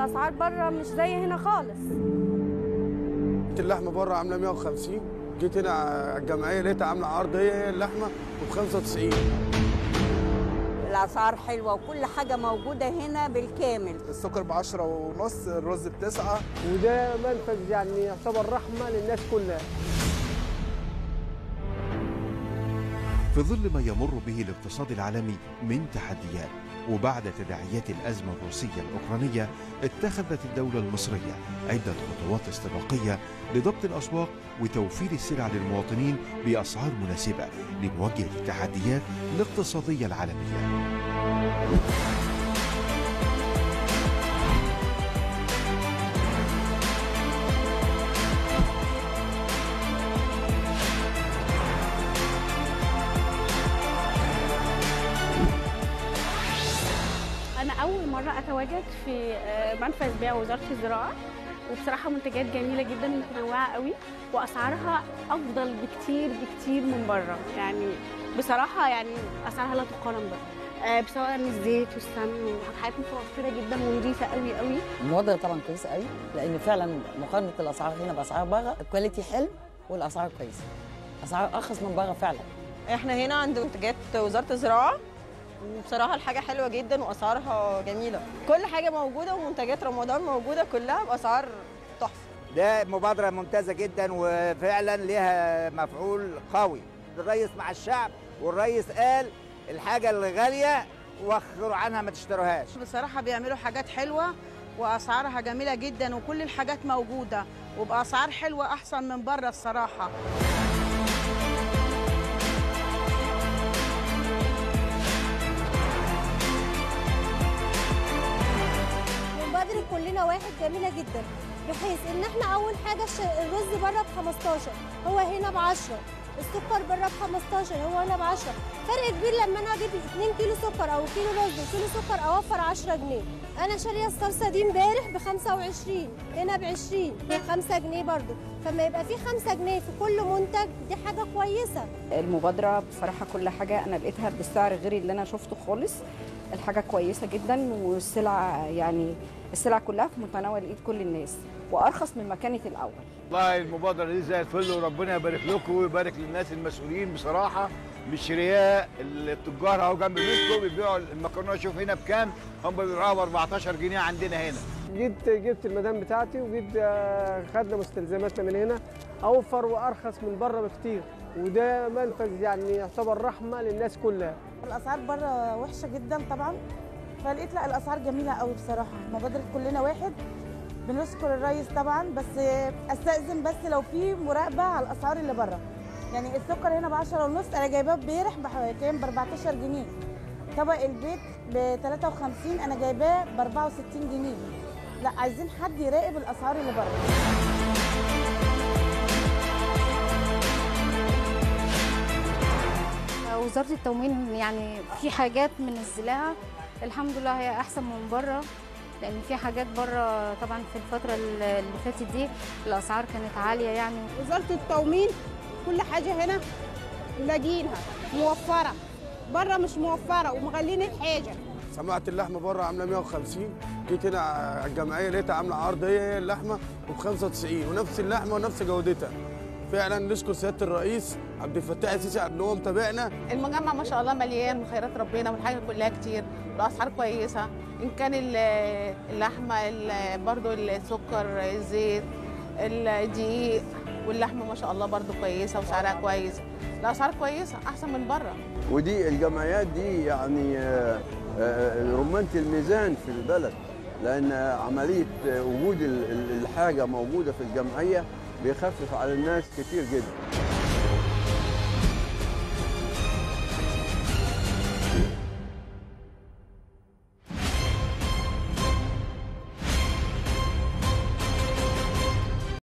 الاسعار بره مش زي هنا خالص اللحمه بره عامله 150 جيت هنا على الجمعيه لقيتها عامله عرض هي هي اللحمه ب 95 الاسعار حلوه وكل حاجه موجوده هنا بالكامل السكر ب 10 ونص الرز بتسعة وده منفذ يعني يعتبر رحمه للناس كلها في ظل ما يمر به الاقتصاد العالمي من تحديات وبعد تداعيات الأزمة الروسية الأوكرانية اتخذت الدولة المصرية عدة خطوات استباقية لضبط الأسواق وتوفير السلع للمواطنين بأسعار مناسبة لمواجهة التحديات الاقتصادية العالمية أنا أول مرة أتواجد في آه، منفذ بيع وزارة الزراعة وبصراحة منتجات جميلة جدا متنوعة قوي وأسعارها أفضل بكتير بكتير من بره يعني بصراحة يعني أسعارها لا تقارن بره آه، سواء الزيت والسمن وحاجات متوفرة جدا ونظيفة قوي قوي المبادرة طبعا كويسة قوي لأن فعلا مقارنة الأسعار هنا بأسعار بره الكواليتي حلو والأسعار كويسة أسعار أرخص من بره فعلا احنا هنا عند منتجات وزاره الزراعه وبصراحه الحاجه حلوه جدا واسعارها جميله كل حاجه موجوده ومنتجات رمضان موجوده كلها باسعار تحفه ده مبادرة ممتازة جدا وفعلا لها مفعول قوي الرئيس مع الشعب والرئيس قال الحاجة اللي غالية وخروا عنها ما تشتروهاش بصراحة بيعملوا حاجات حلوة وأسعارها جميلة جدا وكل الحاجات موجودة وبأسعار حلوة أحسن من بره الصراحة مبادرة كلنا واحد جميلة جدا بحيث ان احنا اول حاجة الش- الرز بره ب 15 هو هنا ب 10 السكر بره ب 15 هو هنا ب 10 فرق كبير لما انا اجيب 2 كيلو سكر او كيلو رز وكيلو سكر اوفر 10 جنيه انا شاريه الصلصه دي امبارح ب 25 هنا ب 20 5 جنيه برضو فما يبقى في 5 جنيه في كل منتج دي حاجه كويسه المبادرة بصراحة كل حاجة أنا لقيتها بالسعر غير اللي أنا شفته خالص الحاجة كويسة جدا والسلع يعني السلع كلها في متناول إيد كل الناس وأرخص من ما كانت الأول والله المبادرة دي زي الفل وربنا يبارك لكم ويبارك للناس المسؤولين بصراحة مش رياء التجار اهو جنب بيتكم بيبيعوا المكرونة شوف هنا بكام هم بيبيعوها ب 14 جنيه عندنا هنا جيت جبت المدام بتاعتي وجيت آه، خدنا مستلزماتنا من هنا اوفر وارخص من بره بكتير وده منفذ يعني يعتبر رحمه للناس كلها الاسعار بره وحشه جدا طبعا فلقيت لا الاسعار جميله قوي بصراحه مبادره كلنا واحد بنشكر الرئيس طبعا بس استاذن بس لو في مراقبه على الاسعار اللي بره يعني السكر هنا ب 10 ونص انا جايباه امبارح بكام ب 14 جنيه طبق البيت ب 53 انا جايباه ب 64 جنيه لا عايزين حد يراقب الاسعار اللي بره وزارة التموين يعني في حاجات منزلاها الحمد لله هي أحسن من بره لأن في حاجات بره طبعا في الفترة اللي فاتت دي الأسعار كانت عالية يعني وزارة التموين كل حاجة هنا لاقيينها موفرة بره مش موفرة ومغلين الحاجة سمعت اللحمه بره عامله 150 جيت هنا على الجمعيه لقيتها عامله عرض هي هي اللحمه ب 95 ونفس اللحمه ونفس جودتها فعلا نشكر سياده الرئيس عبد الفتاح السيسي ان هو متابعنا المجمع ما شاء الله مليان من خيرات ربنا والحاجه كلها كتير والاسعار كويسه ان كان ال- اللحمه ال- برضو السكر الزيت الدقيق واللحمه ما شاء الله برضو كويسه وسعرها كويس الاسعار كويسه احسن من بره ودي الجمعيات دي يعني آه، آه، رمانة الميزان في البلد لأن عملية آه، وجود ال- ال- الحاجة موجودة في الجمعية بيخفف على الناس كتير جدا